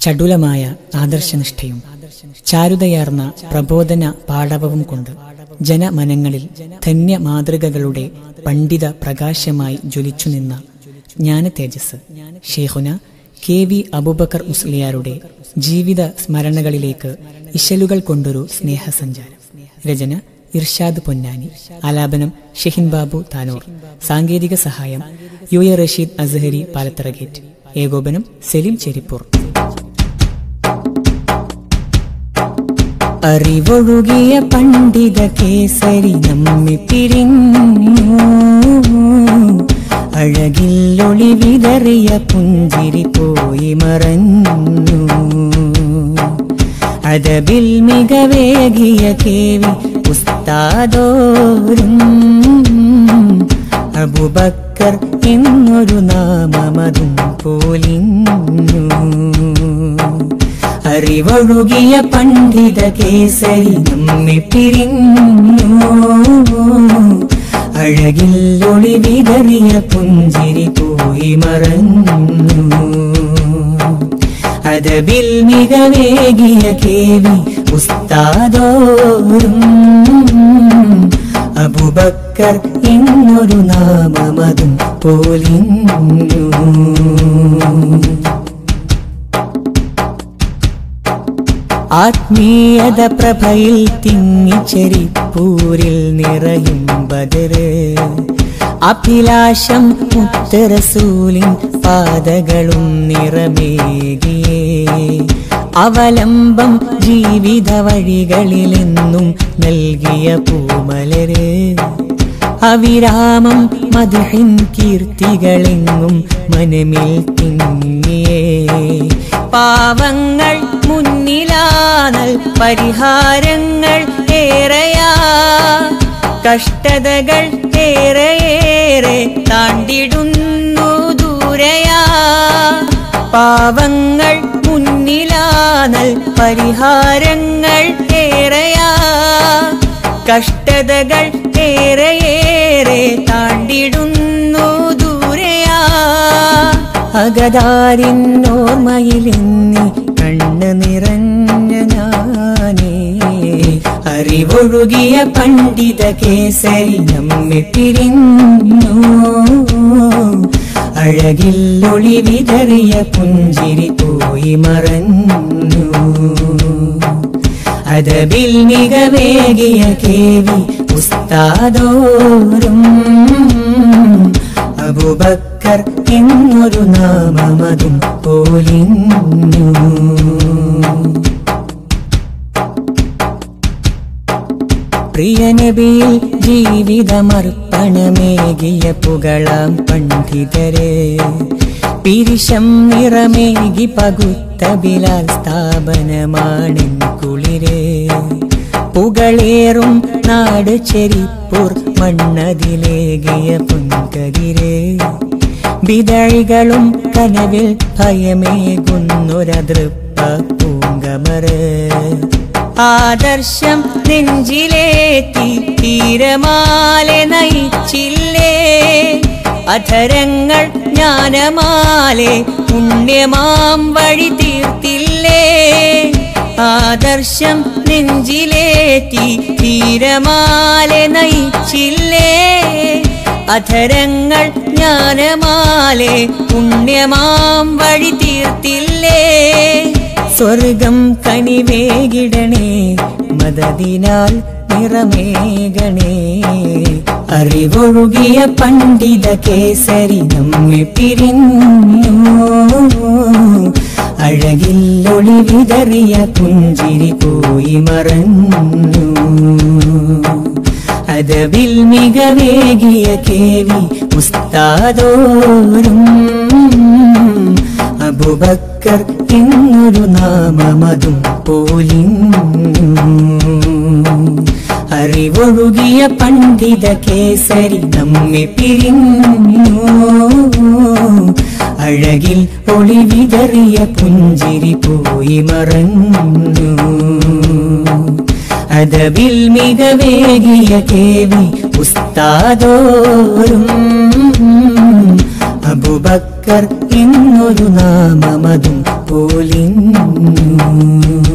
ചടുലമായ ആദർശനിഷ്ഠയും ചാരുതയാർന്ന പ്രബോധന പാടവവും കൊണ്ട് ജനമനങ്ങളിൽ ധന്യ മാതൃകകളുടെ പണ്ഡിത പ്രകാശമായി ജ്വലിച്ചു നിന്ന ജ്ഞാന തേജസ് ഷേഖുന കെ വി അബൂബക്കർ മുസ്ലിയാരുടെ ജീവിത സ്മരണകളിലേക്ക് ഇശലുകൾ കൊണ്ടൊരു സ്നേഹസഞ്ചാരം രചന ഇർഷാദ് പൊന്നാനി ആലാപനം ഷെഹിൻ ബാബു താനൂർ സാങ്കേതിക സഹായം U A Rasheed Azhari Palathara gate ഏകോപനം സെലിം ചെരിപ്പൂർ അറിവൊഴുകിയ പണ്ഡിത കേസരി നമ്മെ പിരിഞ്ഞു അഴകില്ലൊളി വിതറിയ പുഞ്ചിരി പോയി മറഞ്ഞു അതബിൽ മികവേകിയ കേവി ഉസ്താദോരും അബുബക്കർ എന്നൊരു നാമമതും പോലിഞ്ഞു അറിവൊഴുകിയ പണ്ഡിത കേസരി നമ്മെ പിരിഞ്ഞു അഴകില്ലൊളി വിതറിയ പുഞ്ചിരി പോയി മറഞ്ഞു അതബിൽ മികവേകിയ കേവി ഉസ്താദോരും അബുബക്കർ എന്നൊരു നാമമതും പോലിഞ്ഞു ആത്മീയത പ്രഭയിൽ തിങ്ങിച്ചെരിപ്പൂരിൽ നിറയും ബദര് അഭിലാഷം മുത്തറസൂലിൻ പാതകളും നിറമേകിയേ അവലംബം ജീവിത വഴികളിലെന്നും നൽകിയ പൂമലര് അവിരാമം മധുഹിൻ കീർത്തികളെങ്ങും മനമിൽ തിങ്ങിയേ പാവങ്ങൾ മുന്നിലാനൽ പരിഹാരങ്ങൾ ഏറെയാ കഷ്ടതകൾ ഏറെയേറെ താണ്ടിടുന്നു ദൂരയാ പാവങ്ങൾ മുന്നിലാനൽ പരിഹാരങ്ങൾ ഏറെയാ കഷ്ടതകൾ ഏറെയേറെ താണ്ടിടുന്നു ദൂരയാ അകതാരിന്നോർമ്മയിലെന്നി കണ്ണ് നിറഞ്ഞ ഞാനേ അറിവൊഴുകിയ പണ്ഡിത കേസരി നമ്മെ പിരിഞ്ഞു അഴകില്ലൊളി വിതറിയ പുഞ്ചിരി പോയി മറഞ്ഞു അതബിൽ മികവേകിയ കേവി ഉസ്താദോരും അബുബക്കർ എന്നൊരു നാമമതും പോലിഞ്ഞു പ്രിയനബിയിൽ ജീവിതമർപ്പണമേകിയ പുകളാം പണ്ഡിതരെ പിരിശം നിറമേകി പകുത്ത ബിലാൽ സ്ഥാപനമാണെൻ കുളിരെ പുകളേറും നാട് ചെരിപ്പൂർ മണ്ണതിലേകിയ പൊൻകതിരെ വിതഴികളും കനവിൽ ഭയമേകുന്നൊരതൃപ്പ പൂങ്കമറ് ആദർശം നെഞ്ചിലേറ്റി തീരമാലെ നയിച്ചില്ലേ അധരങ്ങൾ ജ്ഞാനമാലെ പുണ്യമാം വഴി തീർത്തില്ലേ ആദർശം നെഞ്ചിലേറ്റി തീരമാലെ നയിച്ചില്ലേ അധരങ്ങൾ ജ്ഞാനമാലെ പുണ്യമാം വഴി തീർത്തില്ലേ സ്വർഗം കനിവേകിടണേ മദതിനാൽ നിറമേകണേ അറിവൊഴുകിയ പണ്ഡിത കേസരി നമ്മെ പിരിഞ്ഞു അഴകില്ലൊളി വിതറിയ പുഞ്ചിരി പോയി മറഞ്ഞു അതബിൽ മികവേകിയ കേവി ഉസ്താദോരും അബുബക്കർ എന്നൊരു നാമമതും പോലിഞ്ഞു അറിവൊഴുകിയ പണ്ഡിത കേസരി നമ്മെ പിരിഞ്ഞു അഴകിൽ ഒളി വിതറിയ പുഞ്ചിരി പോയി മറഞ്ഞു അതബിൽ മികവേകിയ കേവി ഉസ്താദോരും അബുബക്കർ എന്നൊരു നാമമതും പോലിഞ്ഞു മറഞ്ഞു